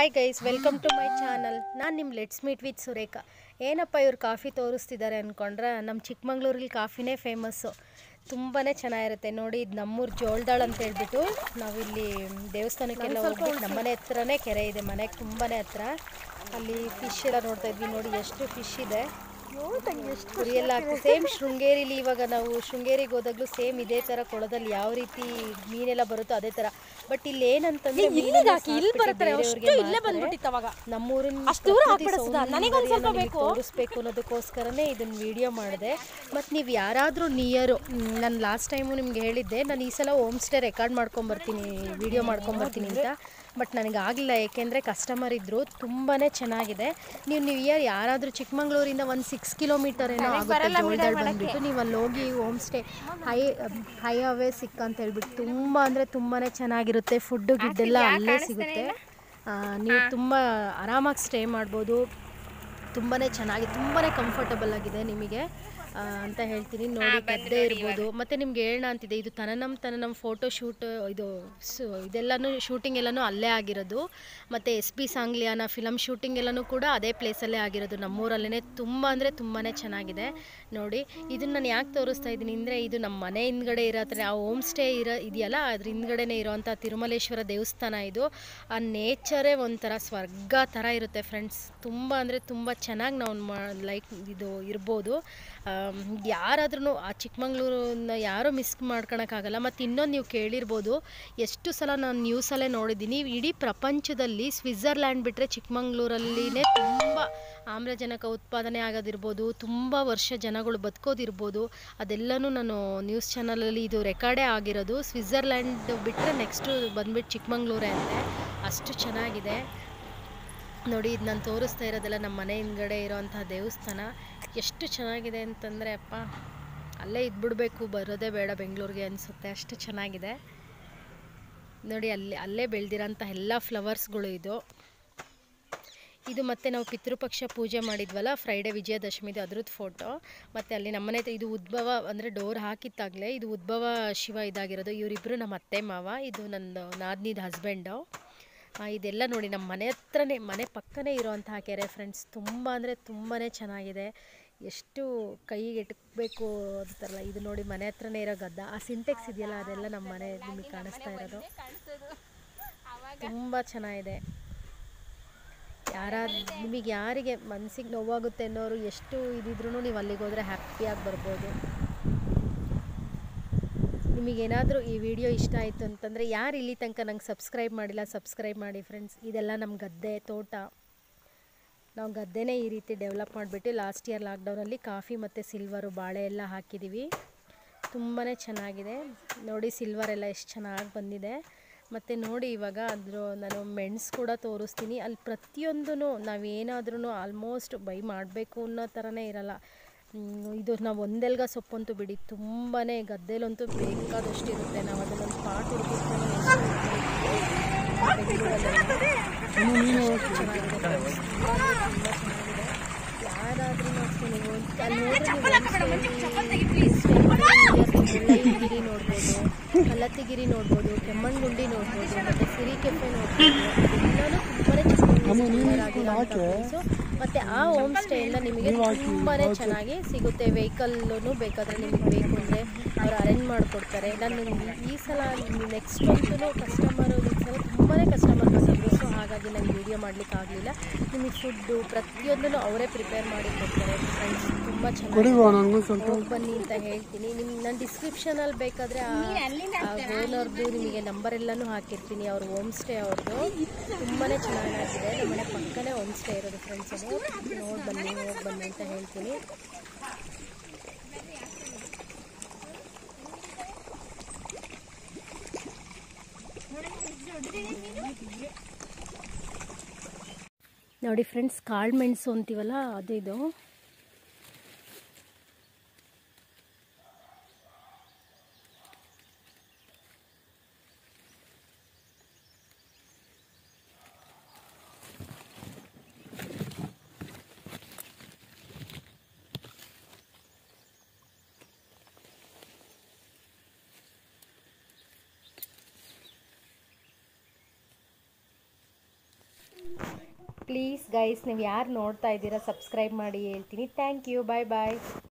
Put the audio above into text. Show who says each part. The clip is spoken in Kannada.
Speaker 1: Hi guys welcome to my channel ನಾನು ನಿಮ್ಮ ಲೆಟ್ಸ್ ಮೀಟ್ ವಿತ್ ಸುರೇಖಾ ಏನಪ್ಪ ಇವ್ರು ಕಾಫಿ ತೋರಿಸ್ತಿದ್ದಾರೆ ಅಂದ್ಕೊಂಡ್ರೆ ನಮ್ಮ ಚಿಕ್ಕಮಂಗ್ಳೂರಲ್ಲಿ ಕಾಫಿನೇ ಫೇಮಸ್ಸು ತುಂಬಾ ಚೆನ್ನಾಗಿರುತ್ತೆ ನೋಡಿ ಇದು ನಮ್ಮೂರು ಜೋಳದಾಳ್ ಅಂತ ಹೇಳ್ಬಿಟ್ಟು ನಾವಿಲ್ಲಿ ದೇವಸ್ಥಾನಕ್ಕೆಲ್ಲ ಹೋಗ್ಬಿಟ್ಟು ನಮ್ಮನೆ ಹತ್ರನೇ ಕೆರೆ ಇದೆ ಮನೆಗೆ ತುಂಬಾ ಹತ್ರ ಅಲ್ಲಿ ಫಿಶ್ ಎಲ್ಲ ನೋಡ್ತಾ ಇದ್ವಿ ನೋಡಿ ಎಷ್ಟು ಫಿಶ್ ಇದೆ ಎಷ್ಟು ಕುರಿ ಎಲ್ಲ ಹಾಕಿ ಸೇಮ್ ಶೃಂಗೇರಿಲಿ ಇವಾಗ ನಾವು ಶೃಂಗೇರಿಗೆ ಹೋದಾಗ್ಲೂ ಸೇಮ್ ಇದೇ ಥರ ಕೊಳದಲ್ಲಿ ಯಾವ ರೀತಿ ಮೀನೆಲ್ಲ ಬರುತ್ತೋ ಅದೇ ಥರ ಬಟ್ ಇಲ್ಲಿ ಏನಂತಂದ್ರೆ
Speaker 2: ಇಲ್ಲಿಗೆ ಹಾಕಿ ಇಲ್ಲಿ ಬರ್ತಾರೆ ಅಷ್ಟು ಇಲ್ಲೇ ಬಂದ್ಬಿಟ್ಟಿತ್ತು ಅವಾಗ
Speaker 1: ನಮ್ಮೂರಿನ
Speaker 2: ಅಷ್ಟು ದೂರ ಹಾಕ್ಬಿಡಿಸ್ದ? ನನಗೊಂದ್ ಸ್ವಲ್ಪ ಬೇಕು.
Speaker 1: ತೋರಿಸ್ಬೇಕು ಅನ್ನೋದಕ್ಕೋಸ್ಕರನೇ ಇದನ್ನ ವಿಡಿಯೋ ಮಾಡಿದೆ ಮತ್ತು ನೀವು ಯಾರಾದರೂ ನಿಯರು ನಾನು ಲಾಸ್ಟ್ ಟೈಮು ನಿಮ್ಗೆ ಹೇಳಿದ್ದೆ ನಾನು ಈ ಸಲ ಹೋಮ್ ಸ್ಟೇ ರೆಕಾರ್ಡ್ ಮಾಡ್ಕೊಂಬರ್ತೀನಿ ವಿಡಿಯೋ ಮಾಡ್ಕೊಂಬರ್ತೀನಿ ಅಂತ ಬಟ್ ನನಗೆ ಆಗಲಿಲ್ಲ ಏಕೆಂದರೆ ಕಸ್ಟಮರ್ ಇದ್ದರು ತುಂಬಾ ಚೆನ್ನಾಗಿದೆ ನೀವು ನ್ಯೂ ಇಯರ್ ಯಾರಾದರೂ ಚಿಕ್ಕಮಂಗ್ಳೂರಿಂದ ಒಂದು ಸಿಕ್ಸ್ ಕಿಲೋಮೀಟರ್ ಏನೋ ಆಗುತ್ತೆ ಜೋಳದಾಳ್ ಬಂದುಬಿಟ್ಟು ನೀವು ಅಲ್ಲಿ ಹೋಗಿ ಹೋಮ್ ಸ್ಟೇ ಹೈ ಹೈ ಅವೇ ಸಿಕ್ ಅಂತ ಹೇಳ್ಬಿಟ್ಟು ತುಂಬ ಅಂದರೆ ತುಂಬಾ ಚೆನ್ನಾಗಿರುತ್ತೆ ಫುಡ್ಡು ಗಿಡ್ಡೆಲ್ಲ ಅಲ್ಲೇ ಸಿಗುತ್ತೆ ಆ, ನೀವು ತುಂಬ ಆರಾಮಾಗಿ ಸ್ಟೇ ಮಾಡ್ಬೋದು ತುಂಬಾ ಚೆನ್ನಾಗಿ ತುಂಬಾ ಕಂಫರ್ಟಬಲ್ ಆಗಿದೆ ನಿಮಗೆ ಆ, ಅಂತ ಹೇಳ್ತೀನಿ ನೋಡಿ ಗದ್ದೆ ಇರ್ಬೋದು ಮತ್ತು ನಿಮ್ಗೆ ಹೇಳೋಣ ಅಂತಿದೆ ಇದು ತನನಮ್ ತನನಮ್ ಫೋಟೋ ಶೂಟ್ ಇದು ಸು ಇದೆಲ್ಲನೂ ಶೂಟಿಂಗ್ ಎಲ್ಲನೂ ಅಲ್ಲೇ ಆಗಿರೋದು ಮತ್ತು S P Sangliana film shooting ಎಲ್ಲನೂ ಕೂಡ ಅದೇ ಪ್ಲೇಸಲ್ಲೇ ಆಗಿರೋದು ನಮ್ಮೂರಲ್ಲೇ ತುಂಬ ಅಂದರೆ ತುಂಬಾ ಚೆನ್ನಾಗಿದೆ ನೋಡಿ ಇದನ್ನು ನಾನು ಯಾಕೆ ತೋರಿಸ್ತಾ ಇದ್ದೀನಿ ಅಂದರೆ ಇದು ನಮ್ಮ ಮನೆ ಹಿಂದ್ಗಡೆ ಇರೋ ಹತ್ರ ಆ ಹೋಮ್ ಸ್ಟೇ ಇರೋ ಇದೆಯಲ್ಲ ಅದ್ರ ಹಿಂದ್ಗಡೆನೇ ಇರೋವಂಥ ತಿರುಮಲೇಶ್ವರ ದೇವಸ್ಥಾನ ಇದು ಆ ನೇಚರೇ ಒಂಥರ ಸ್ವರ್ಗ ಥರ ಇರುತ್ತೆ ಫ್ರೆಂಡ್ಸ್ ತುಂಬ ಅಂದರೆ ತುಂಬ ಚೆನ್ನಾಗಿ ನಾವು ಮಾ ಲೈಕ್ ಇದು ಇರ್ಬೋದು ಯಾರಾದ್ರೂ ಆ ಚಿಕ್ಕಮಂಗ್ಳೂರನ್ನ ಯಾರೂ ಮಿಸ್ ಮಾಡ್ಕೊಳಕ್ಕಾಗಲ್ಲ ಮತ್ತು ಇನ್ನೊಂದು ನೀವು ಕೇಳಿರ್ಬೋದು ಎಷ್ಟು ಸಲ ನಾನು ನ್ಯೂಸಲ್ಲೇ ನೋಡಿದ್ದೀನಿ ಇಡೀ ಪ್ರಪಂಚದಲ್ಲಿ ಸ್ವಿಟ್ಜರ್ಲ್ಯಾಂಡ್ ಬಿಟ್ಟರೆ ಚಿಕ್ಕಮಂಗ್ಳೂರಲ್ಲಿನೇ ತುಂಬ ಆಮ್ಲಜನಕ ಉತ್ಪಾದನೆ ಆಗೋದಿರ್ಬೋದು ತುಂಬ ವರ್ಷ ಜನಗಳು ಬದುಕೋದಿರ್ಬೋದು ಅದೆಲ್ಲನೂ ನಾನು ನ್ಯೂಸ್ ಚಾನಲಲ್ಲಿ ಇದು ರೆಕಾರ್ಡೇ ಆಗಿರೋದು ಸ್ವಿಟ್ಜರ್ಲ್ಯಾಂಡ್ ಬಿಟ್ಟರೆ ನೆಕ್ಸ್ಟು ಬಂದ್ಬಿಟ್ಟು ಚಿಕ್ಕಮಂಗ್ಳೂರೇ ಅಂತೆ ಅಷ್ಟು ಚೆನ್ನಾಗಿದೆ ನೋಡಿ ಇದು ನಾನು ತೋರಿಸ್ತಾ ಇರೋದೆಲ್ಲ ನಮ್ಮ ಮನೆ ಹಿಂದ್ಗಡೆ ಇರೋವಂಥ ದೇವಸ್ಥಾನ ಎಷ್ಟು ಚೆನ್ನಾಗಿದೆ ಅಂತಂದರೆ ಅಪ್ಪ ಅಲ್ಲೇ ಇದ್ಬಿಡ್ಬೇಕು ಬರೋದೇ ಬೇಡ ಬೆಂಗಳೂರಿಗೆ ಅನಿಸುತ್ತೆ ಅಷ್ಟು ಚೆನ್ನಾಗಿದೆ ನೋಡಿ ಅಲ್ಲಿ ಅಲ್ಲೇ ಬೆಳೆದಿರೋಂಥ ಎಲ್ಲ ಫ್ಲವರ್ಸ್ಗಳು ಇದು ಇದು ಮತ್ತೆ ನಾವು ಪಿತೃಪಕ್ಷ ಪೂಜೆ ಮಾಡಿದ್ವಲ್ಲ ಫ್ರೈಡೆ ವಿಜಯದಶಮಿದು ಅದ್ರದ್ದು ಫೋಟೋ ಮತ್ತು ಅಲ್ಲಿ ನಮ್ಮನೆ ಹತ್ರ ಇದು ಉದ್ಭವ ಅಂದರೆ ಡೋರ್ ಹಾಕಿತ್ತಾಗಲೇ ಇದು ಉದ್ಭವ ಶಿವ ಇದಾಗಿರೋದು ಇವರಿಬ್ಬರು ನಮ್ಮ ಅತ್ತೆ ಮಾವ ಇದು ನನ್ನ ನಾದ್ನಿದ ಹಸ್ಬೆಂಡು ಇದೆಲ್ಲ ನೋಡಿ ನಮ್ಮ ಮನೆ ಹತ್ರನೇ ಮನೆ ಪಕ್ಕನೇ ಇರೋವಂತಹ ಕೆರೆ ಫ್ರೆಂಡ್ಸ್ ತುಂಬ ಅಂದರೆ ತುಂಬಾ ಚೆನ್ನಾಗಿದೆ ಎಷ್ಟು ಕೈಗೆ ಎಟಕಬೇಕು ಅಂತಾರಲ್ಲ ಇದು ನೋಡಿ ಮನೆ ಹತ್ರನೇ ಇರೋ ಗದ್ದ ಆ ಸಿಂಟೆಕ್ಸ್ ಇದೆಯಲ್ಲ ಅದೆಲ್ಲ ನಮ್ಮ ಮನೆ ನಿಮಗೆ ಕಾಣಿಸ್ತಾ ಇರೋದು ತುಂಬ ಚೆನ್ನಾಗಿದೆ ಯಾರಾದ್ ನಿಮಗೆ ಯಾರಿಗೆ ಮನಸ್ಸಿಗೆ ನೋವಾಗುತ್ತೆ ಅನ್ನೋರು ಎಷ್ಟು ಇದಿದ್ರೂ ನೀವು ಅಲ್ಲಿಗೆ ಹೋದರೆ ಹ್ಯಾಪಿಯಾಗಿ ಬರ್ಬೋದು ನಿಮಗೇನಾದರೂ ಈ ವಿಡಿಯೋ ಇಷ್ಟ ಆಯಿತು ಅಂತಂದರೆ ಯಾರು ಇಲ್ಲಿ ತನಕ ನಂಗೆ ಸಬ್ಸ್ಕ್ರೈಬ್ ಮಾಡಿಲ್ಲ ಸಬ್ಸ್ಕ್ರೈಬ್ ಮಾಡಿ ಫ್ರೆಂಡ್ಸ್ ಇದೆಲ್ಲ ನಮ್ಮ ಗದ್ದೆ ತೋಟ ನಾವು ಗದ್ದೆನೇ ಈ ರೀತಿ ಡೆವಲಪ್ ಮಾಡಿಬಿಟ್ಟು ಲಾಸ್ಟ್ ಇಯರ್ ಲಾಕ್ಡೌನಲ್ಲಿ ಕಾಫಿ ಮತ್ತು ಸಿಲ್ವರು ಬಾಳೆ ಎಲ್ಲ ಹಾಕಿದ್ದೀವಿ ತುಂಬಾ ಚೆನ್ನಾಗಿದೆ ನೋಡಿ ಸಿಲ್ವರ್ ಎಲ್ಲ ಎಷ್ಟು ಚೆನ್ನಾಗಿ ಬಂದಿದೆ ಮತ್ತು ನೋಡಿ ಇವಾಗ ಅದ್ರ ನಾನು ಮೆಣಸು ಕೂಡ ತೋರಿಸ್ತೀನಿ ಅಲ್ಲಿ ಪ್ರತಿಯೊಂದೂ ನಾವೇನಾದ್ರೂ ಆಲ್ಮೋಸ್ಟ್ ಬೈ ಮಾಡಬೇಕು ಅನ್ನೋ ಥರನೇ ಇರಲ್ಲ ಹ್ಮ್, ಇದು ನಾವು ಒಂದೆಲ್ಗ ಸೊಪ್ಪಂತೂ ಬಿಡಿ ತುಂಬಾ ಗದ್ದೆಲಂತೂ ಬೇಕಾದಷ್ಟು ಇರುತ್ತೆ ನಾವು ಅದನ್ನೊಂದು ಪಾಟ್ ಹುಡುಕಿಸ್ಕೊಂಡು ಯಾರಾದ್ರೂ ಅಷ್ಟೇ ನೀವು ಅಲ್ಲಿ ಮುಳ್ಳಯ್ಯನಗಿರಿ ನೋಡ್ಬೋದು ಕಲ್ಲತ್ತಿಗಿರಿ ನೋಡ್ಬೋದು ಕೆಮ್ಮಣ್ಣಗುಂಡಿ ನೋಡ್ಬೋದು ಮತ್ತು ಸಿರಿ ಕೆಫೆ ನೋಡ್ಬೋದು ಎಲ್ಲನೂ ತುಂಬಾ ಚೆನ್ನಾಗಿ ಮತ್ತು ಆ ಹೋಮ್ ಸ್ಟೇ ಎಲ್ಲ ನಿಮಗೆ ತುಂಬಾ ಚೆನ್ನಾಗಿ ಸಿಗುತ್ತೆ ವೆಹಿಕಲ್ಲೂ ಬೇಕಾದರೆ ನಿಮಗೆ ಬೇಕು ಅಂದರೆ ಅವ್ರು ಅರೇಂಜ್ ಮಾಡಿಕೊಡ್ತಾರೆ ನಾನು ಈ- ಈ ಸಲ ನೆಕ್ಸ್ಟ್ ಅಂತೂ ಕಸ್ಟಮರು ಈ ಸಲ ತುಂಬಾ ಕಸ್ಟಮರ್ ಬಂದಿದ್ರು ಸೊ ಹಾಗಾಗಿ ನಾನು ವೀಡಿಯೋ ಮಾಡಲಿಕ್ಕೆ ಆಗಲಿಲ್ಲ ನಿಮಗೆ ಫುಡ್ಡು ಪ್ರತಿಯೊಂದನ್ನು ಅವರೇ ಪ್ರಿಪೇರ್ ಮಾಡಿ ಕೊಡ್ತಾರೆ ಫ್ರೆಂಡ್ಸ್ ತುಂಬ ಚೆನ್ನಾಗಿ ಹೋಗಿ ಬನ್ನಿ ಅಂತ ಹೇಳ್ತೀನಿ ನಿಮ್ಮ ನಾನು ಡಿಸ್ಕ್ರಿಪ್ಷನಲ್ಲಿ ಬೇಕಾದರೆ ಆ ಓನರ್ದು ನಿಮಗೆ ನಂಬರ್ ಎಲ್ಲನೂ ಹಾಕಿರ್ತೀನಿ ಅವ್ರ ಹೋಮ್ ಸ್ಟೇ ಅವ್ರದ್ದು ತುಂಬಾ ಚೆನ್ನಾಗಿದೆ ನಮ್ಮನೆ ಪಕ್ಕನೇ ಹೋಮ್ ಸ್ಟೇ ಇರೋದು ಫ್ರೆಂಡ್ಸ್ ಅದು ನೋಡಿ ಬನ್ನಿ ಹೋಗಿ ಬನ್ನಿ ಅಂತ ಹೇಳ್ತೀನಿ ನೋಡಿ ಫ್ರೆಂಡ್ಸ್ ಕಾಳು ಮೆಣಸು ಅಂತೀವಲ್ಲ ಅದು ಇದು ಪ್ಲೀಸ್ ಗೈಸ್ ನೀವು ಯಾರು ನೋಡ್ತಾ ಇದ್ದೀರಾ ಸಬ್ಸ್ಕ್ರೈಬ್ ಮಾಡಿ ಹೇಳ್ತೀನಿ ಥ್ಯಾಂಕ್ ಯು ಬಾಯ್ ಬಾಯ್